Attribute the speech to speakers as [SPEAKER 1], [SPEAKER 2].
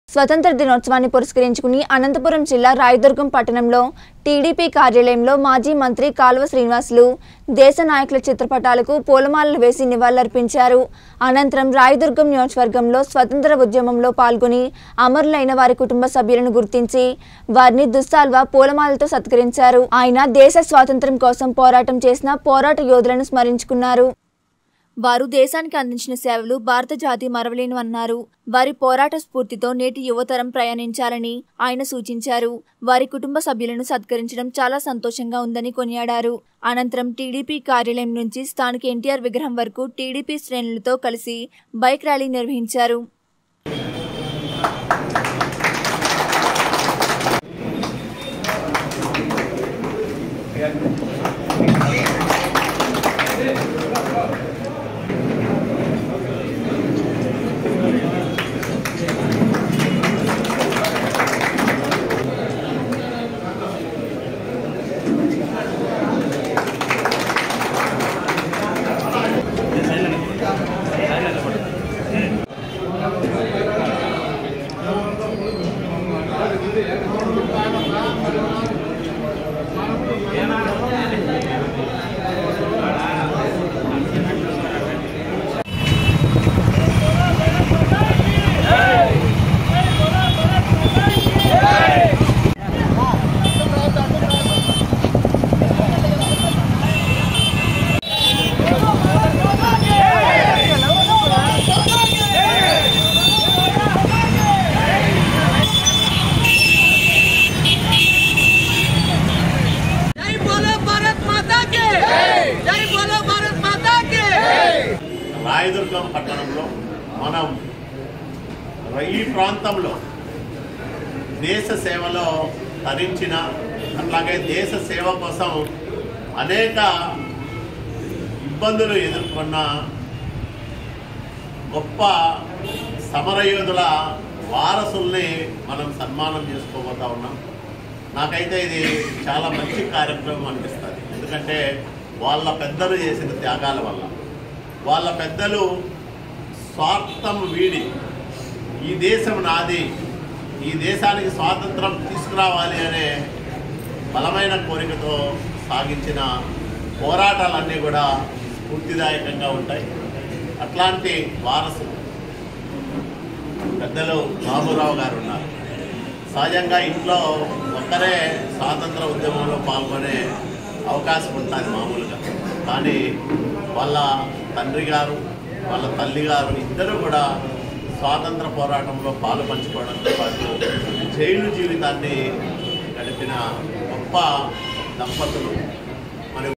[SPEAKER 1] స్వతంత్ర దినోత్సవాన్ని పురస్కరించుకుని అనంతపురం జిల్లా రాయదుర్గం పట్టణంలో టీడీపీ కార్యాలయంలో మాజీ మంత్రి కాలువ శ్రీనివాసులు దేశ నాయకుల చిత్రపటాలకు పూలమాలలు వేసి నివాళులర్పించారు అనంతరం రాయదుర్గం నియోజకవర్గంలో స్వతంత్ర ఉద్యమంలో పాల్గొని అమరులైన వారి కుటుంబ సభ్యులను గుర్తించి వారిని దుస్సాల్వా పూలమాలతో సత్కరించారు ఆయన దేశ స్వాతంత్ర్యం కోసం పోరాటం చేసిన పోరాట యోధులను స్మరించుకున్నారు వారు దేశానికి అందించిన సేవలు భారత జాతి మరవలేనివన్నారు వారి పోరాట స్ఫూర్తితో నేటి యువతరం ప్రయాణించాలని ఆయన సూచించారు వారి కుటుంబ సభ్యులను సత్కరించడం చాలా సంతోషంగా ఉందని కొనియాడారు అనంతరం టీడీపీ కార్యాలయం నుంచి స్థానిక ఎన్టీఆర్ విగ్రహం వరకు టీడీపీ శ్రేణులతో కలిసి బైక్ ర్యాలీ నిర్వహించారు
[SPEAKER 2] जय बोलो भारत माता के जय बोलो भारत माता के
[SPEAKER 3] రాయదుర్గం పట్టణంలో మనం ఈ ప్రాంతంలో దేశ సేవలో తరించిన అట్లాగే దేశ సేవ కోసం అనేక ఇబ్బందులు ఎదుర్కొన్న గొప్ప సమరయోధుల వారసుల్ని మనం సన్మానం చేసుకోబోతా ఉన్నాం నాకైతే ఇది చాలా మంచి కార్యక్రమం అనిపిస్తుంది ఎందుకంటే వాళ్ళ పెద్దలు చేసిన త్యాగాల వల్ల వాళ్ళ పెద్దలు స్వార్థం వీడి ఈ దేశం నాది ఈ దేశానికి స్వాతంత్రం తీసుకురావాలి అనే బలమైన కోరికతో సాగించిన పోరాటాలన్నీ కూడా స్ఫూర్తిదాయకంగా ఉంటాయి అట్లాంటి వారసులు పెద్దలు బాబురావు గారు ఉన్నారు సహజంగా ఇంట్లో ఒక్కరే స్వాతంత్ర ఉద్యమంలో పాల్గొనే అవకాశం ఉంటుంది మామూలుగా కానీ వాళ్ళ తండ్రి గారు వాళ్ళ తల్లి గారు ఇద్దరు కూడా స్వాతంత్ర పోరాటంలో పాలు పంచుకోవడంతో పాటు జైలు జీవితాన్ని గడిపిన గొప్ప దంపతులు